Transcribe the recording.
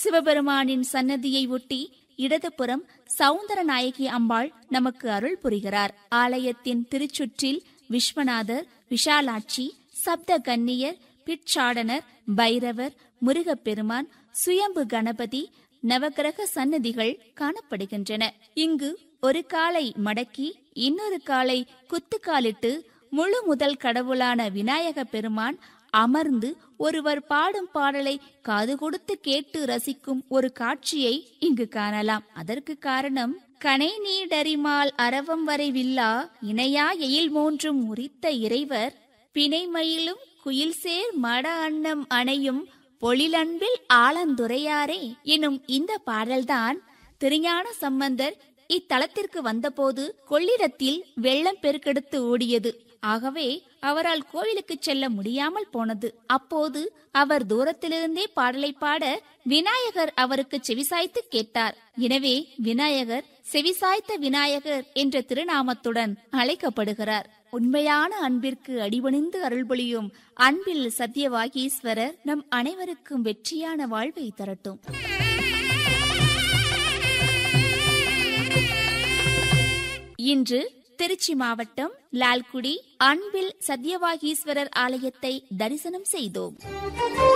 சிவபெருமானின் சன்னதியை ஒட்டி இடதுபுறம் சவுந்தரநாயகி அம்பாள் நமக்கு அருள் புரிகிறார் ஆலயத்தின் திருச்சுற்றில் விஸ்வநாதர் விஷாலாட்சி சப்த கன்னியர் பிட்சாடனர் பைரவர் முருகப்பெருமான் சுயம்பு கணபதி நவக்கிரக சன்னதிகள் காணப்படுகின்றன இங்கு ஒரு காலை மடக்கி இன்னொரு காலை குத்துக்காலிட்டு முழு முதல் கடவுளான விநாயக பெருமான் அமர்ந்து ஒருவர் பாடும் பாடலை காது கொடுத்து கேட்டு ரசிக்கும் ஒரு காட்சியை இங்கு காணலாம் அதற்கு காரணம் கனை நீடரிமால் அரவம் வரை வில்லா இணையா எயில் மூன்றும் உரித்த இறைவர் பிணைமயிலும் குயில்சேர் மட அன்னம் அணையும் பொழிலன்பில் ஆலந்துரையாரே எனும் இந்த பாடல்தான் திருஞான சம்பந்தர் இத்தலத்திற்கு வந்தபோது கொள்ளிடத்தில் வெள்ளம் பெருக்கெடுத்து ஓடியது ஆகவே அவரால் கோவிலுக்கு செல்ல முடியாமல் போனது அப்போது அவர் தூரத்திலிருந்தே பாடலை பாட விநாயகர் அவருக்கு செவிசாய்த்து கேட்டார் எனவே விநாயகர் செவிசாய்த்த விநாயகர் என்ற திருநாமத்துடன் அழைக்கப்படுகிறார் உண்மையான அன்பிற்கு அடிபணிந்து அருள்பொழியும் அன்பில் சத்தியவாகீஸ்வரர் நம் அனைவருக்கும் வெற்றியான வாழ்வை தரட்டும் இன்று திருச்சி மாவட்டம் லால்குடி அன்பில் சத்யவாகீஸ்வரர் ஆலயத்தை தரிசனம் செய்தோம்